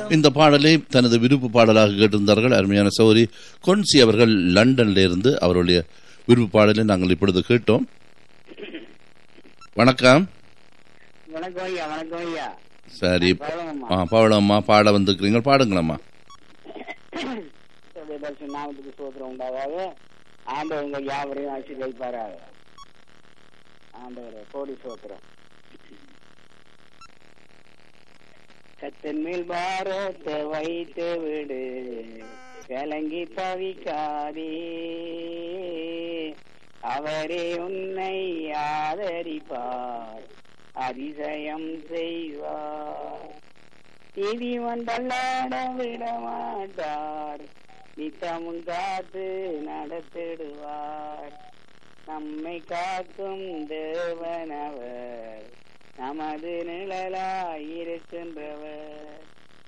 இந்த பாடலை தனது விருப்பு பாடலாக கேட்டிருந்தார்கள் அருமையான சௌரி கொன்சி அவர்கள் லண்டன்ல இருந்து அவருடைய விருப்பு பாடலை நாங்கள் இப்பொழுது கேட்டோம் வணக்கம் வணக்கம் ஐயா வணக்கம் ஐயா சரி பரவாயில்லம்மா ஆ பவளம்மா பாட வந்துக்கிறீங்க பாடுங்களம்மா பரிசு நாமத்துக்கு சோத்திரம் உண்டாகாது ஆண்டவர் உங்கள் யாவரையும் ஆசீர்வதிப்பாராக ஆண்டவர் கோடி சோத்திரம் கத்தன் மேல் பாரத்தை வைத்து விடு கலங்கி தவிக்காதே அவரே உன்னை ஆதரிப்பார் அதிசயம் செய்வார் நீதிமன் தள்ளாட விட மாட்டார் நித்தமும் காத்து நடத்திடுவார் நம்மை காக்கும் தேவனவர் நமது நிழலாயிருக்கின்றவர்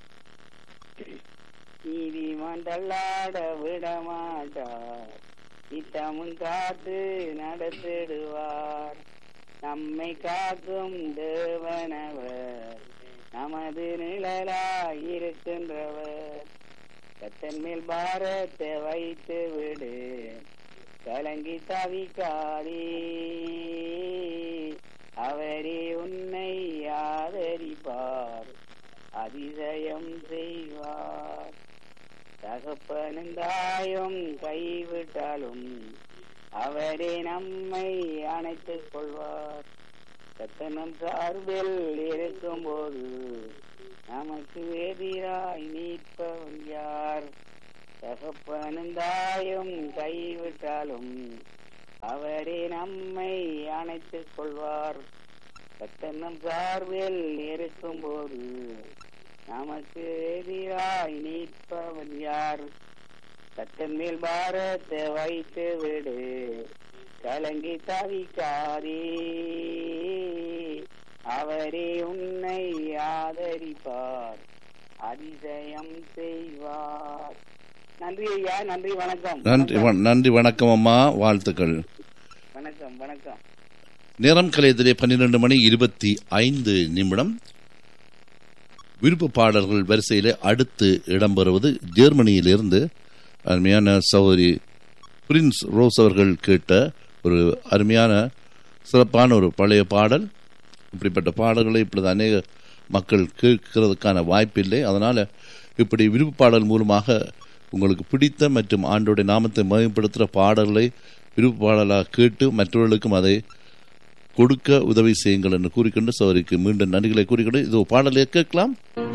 நீதிமன் தள்ளாட விட மாட்டார் நித்தமும் காத்து நடத்திடுவார் நம்மை காக்கும் தேவனவர் நமது நிழலாயிருக்கின்றவர் கத்தன் மேல் பாரத்தை வைத்து விடு கலங்கி தவிக்காதே அவரே உன்னை ஆதரிப்பார் அதிசயம் செய்வார் தகப்பனும் தாயும் கைவிட்டாலும் அவரே நம்மை அணைத்துக் கொள்வார் கத்தனம் சார்பில் இருக்கும்போது நமக்கு எதிராய் நீட்பவன் யார் தகப்பனும் தாயும் கைவிட்டாலும் அவரே நம்மை அணைத்துக் கொள்வார் கத்தனம் சார்பில் இருக்கும்போது நமக்கு எதிராய் நீட்பவன் யார் கத்தன் மேல் பாரத்தை வைத்து விடு கலங்கி தவிக்காதே அவரே உன்னை ஆதரிப்பார் அதிசயம் செய்வார் நன்றி ஐயா நன்றி வணக்கம் நன்றி வ- நன்றி வணக்கம் அம்மா வாழ்த்துக்கள் வணக்கம் வணக்கம் நேரம் கலையத்திலே பன்னிரண்டு மணி இருபத்தி ஐந்து நிமிடம் விருப்ப பாடல்கள் வரிசையிலே அடுத்து இடம்பெறுவது ஜெர்மனியிலிருந்து அருமையான சௌரி பிரின்ஸ் ரோஸ் அவர்கள் கேட்ட ஒரு அருமையான சிறப்பான ஒரு பழைய பாடல் இப்படிப்பட்ட பாடல்களை இப்பொழுது அநேக மக்கள் கேட்கிறதுக்கான வாய்ப்பில்லை அதனால் இப்படி விருப்ப பாடல் மூலமாக உங்களுக்கு பிடித்த மற்றும் ஆண்டோடைய நாமத்தை மேம்படுத்துகிற பாடல்களை விருப்ப பாடலாக கேட்டு மற்றவர்களுக்கும் அதை கொடுக்க உதவி செய்யுங்கள் என்று கூறிக்கொண்டு சௌரிக்கு மீண்டும் நன்றிகளை கூறிக்கொண்டு இது பாடலை கேட்கலாம்